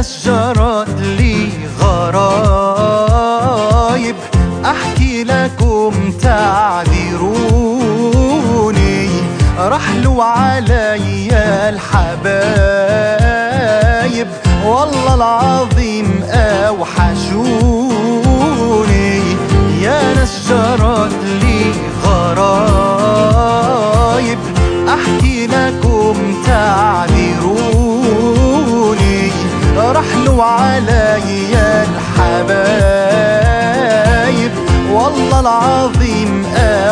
ناس جرت لي غرايب احكي لكم تعذروني رحلوا علي الحبايب والله العظيم اوحشوني يا ناس جرت لي غرايب احكي لكم تعذروني رحلوا علي الحبايب والله العظيم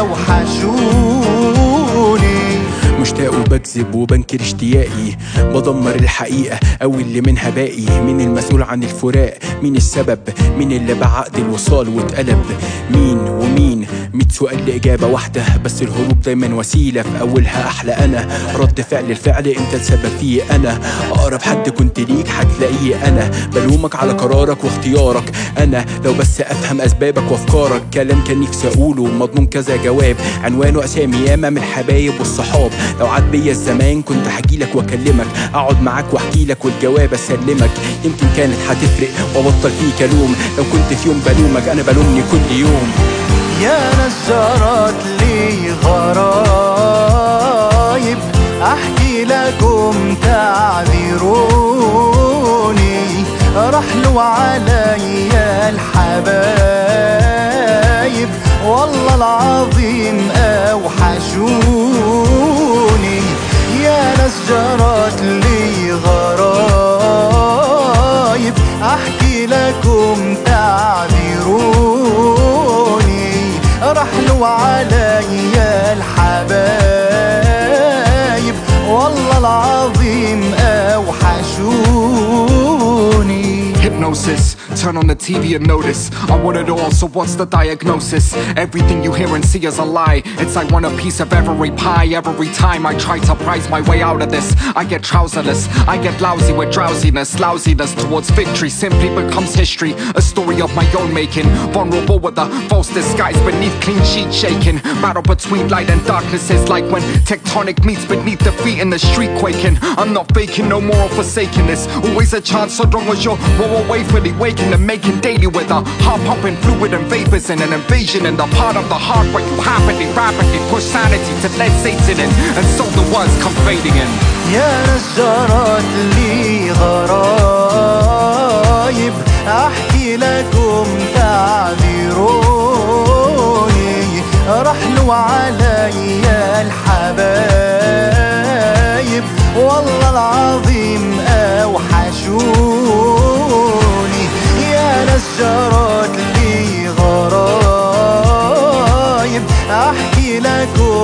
اوحشوني مشتاق وبكذب وبنكر اشتياقي بدمر الحقيقة أو اللي منها باقي مين المسؤول عن الفراق مين السبب مين اللي بعقد الوصال واتقلب مين ومين ميت سؤال لإجابة واحدة بس الهروب دايما وسيلة في أولها أحلى أنا رد فعل الفعل أنت السبب فيه أنا أقرب حد كنت ليك هتلاقيه أنا بلومك على قرارك واختيارك أنا لو بس أفهم أسبابك وأفكارك كلام كان نفسي أقوله مضمون كذا جواب عنوانه أسامي ياما من الحبايب والصحاب لو عاد بيا الزمان كنت هجيلك واكلمك اقعد معاك واحكي لك والجواب اسلمك يمكن كانت هتفرق وابطل فيك الوم لو كنت في يوم بلومك انا بلومني كل يوم يا ناس جرت لي غرايب احكي لكم تعذروني رحلوا علي الحبايب والله العظيم اوحشوني يا ناس جرت لي غرايب احكي لكم تعذروني رحلوا علي الحبايب والله العظيم اوحشوني Hypnosis. Turn on the TV and notice. I want it all, so what's the diagnosis? Everything you hear and see is a lie. It's I want a piece of every pie. Every time I try to prize my way out of this, I get trouserless. I get lousy with drowsiness. Lousiness towards victory simply becomes history. A story of my own making. Vulnerable with a false disguise beneath clean sheet shaking. Battle between light and darkness is like when tectonic meets beneath the feet in the street quaking. I'm not faking, no more forsaking this. Always a chance, so long as you're well away fully waking and making daily with a heart pumping fluid and vapors and an invasion in the part of the heart where you happily, rapidly push sanity to let Satan in. And so the words come fading in. يا ناس جرت لي غرايب احكي لكم تعذروني رحلوا علي الحبايب والله العظيم اوحشوني يا ناس جرت لي غرايب احكي لكم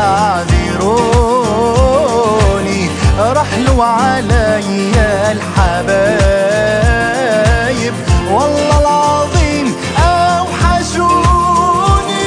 تعذروني رحلوا علي الحبايب والله العظيم اوحشوني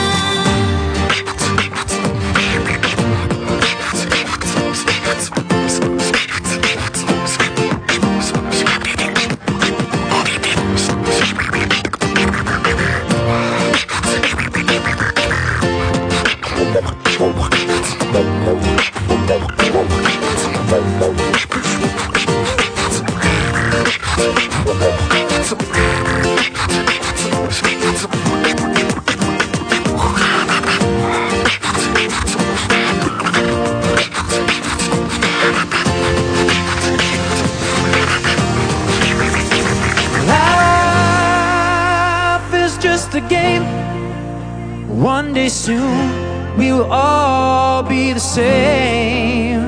Life is just a game. One day soon we will all be the same.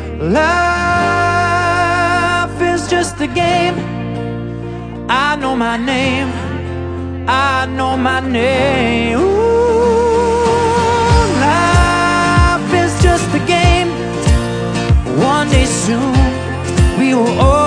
Life is just a game. I know my name. I know my name. Ooh, life is just a game. One day soon we will all